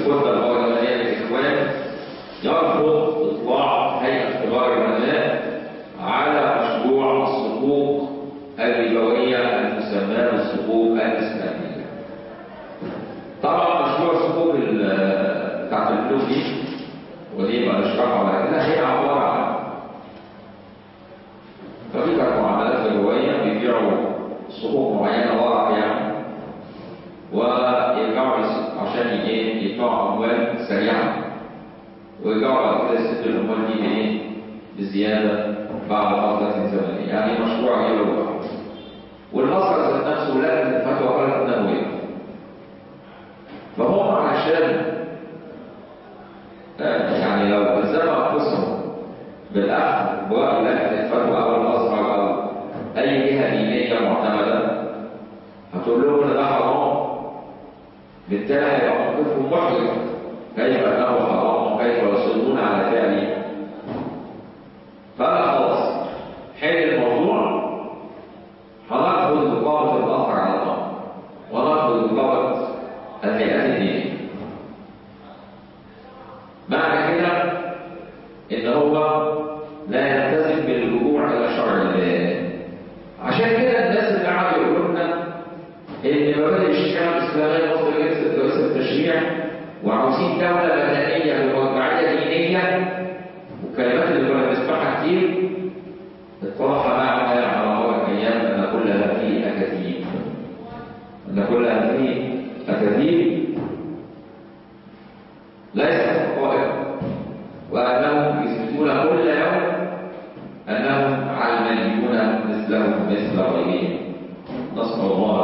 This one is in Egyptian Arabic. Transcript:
الكتله البرلمانيه للاخوان يرفض اطلاع هيئه كبار العلماء على مشروع الصكوك الربويه المسماه بالصكوك الاسلاميه. طبعا مشروع الصكوك ال- بتاعت الفلوس دي ودي بقى نشرحها بعد كده هي عباره عن طريقه معاملات ربويه بيبيعوا صكوك معينه ورق يعني ويرجعوا يس- عشان ايه يدفعوا اموال سريعه ويرجعوا بعد كده يسدوا الاموال دي بايه؟ بزياده بعد فتره زمنيه يعني مشروع غير واحد والمصدر ذات نفسه لكن الفتوى قالت انه ينفع فهم عشان آه، يعني لو الزموا انفسهم بالاخذ براي لجنه الفتوى او الازهر او اي جهه دينيه معتمده هتقول لهم ان ده حرام بالتالي هيبقى موقفهم محرج كيف انه حرام وكيف يصرون على فعله فانا خلاص حل الموضوع هنرفض رقابه الاثر على الامر ونرفض رقابه الهيئات الدينيه معنى كده ان هو لا يلتزم بالرجوع الى شرع الله عشان كده الناس اللي قعدوا يقولوا لنا ان مبادئ الشريعه الاسلاميه مصر ليست دراسه التشريع وعاوزين دوله مدنيه بمرجعيه دينيه والكلمات اللي كنا بنسمعها كتير اتضح معنا على مر الايام ان كل هذه اكاذيب ان كل هذه اكاذيب ليست حقائق وانهم يثبتون كل يوم انهم علمانيون مثلهم مثل غيرهم نسال الله